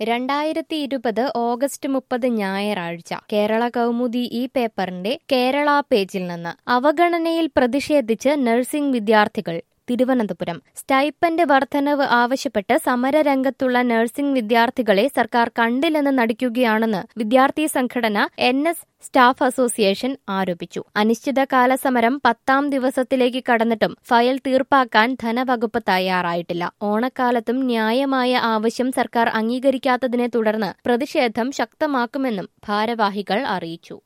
രണ്ടായിരത്തി ഇരുപത് ഓഗസ്റ്റ് മുപ്പത് ഞായറാഴ്ച കേരള കൗമുദി ഈ പേപ്പറിന്റെ കേരള പേജിൽ നിന്ന് അവഗണനയിൽ പ്രതിഷേധിച്ച് നഴ്സിംഗ് വിദ്യാർത്ഥികൾ തിരുവനന്തപുരം സ്റ്റൈപ്പന്റ് വർധനവ് ആവശ്യപ്പെട്ട് സമരരംഗത്തുള്ള നഴ്സിംഗ് വിദ്യാർത്ഥികളെ സർക്കാർ കണ്ടില്ലെന്ന് നടിക്കുകയാണെന്ന് വിദ്യാർത്ഥി സംഘടന എൻ എസ് സ്റ്റാഫ് അസോസിയേഷൻ ആരോപിച്ചു അനിശ്ചിതകാല സമരം പത്താം ദിവസത്തിലേക്ക് കടന്നിട്ടും ഫയൽ തീർപ്പാക്കാൻ ധനവകുപ്പ് തയ്യാറായിട്ടില്ല ഓണക്കാലത്തും ന്യായമായ ആവശ്യം സർക്കാർ അംഗീകരിക്കാത്തതിനെ തുടർന്ന് പ്രതിഷേധം ശക്തമാക്കുമെന്നും ഭാരവാഹികൾ അറിയിച്ചു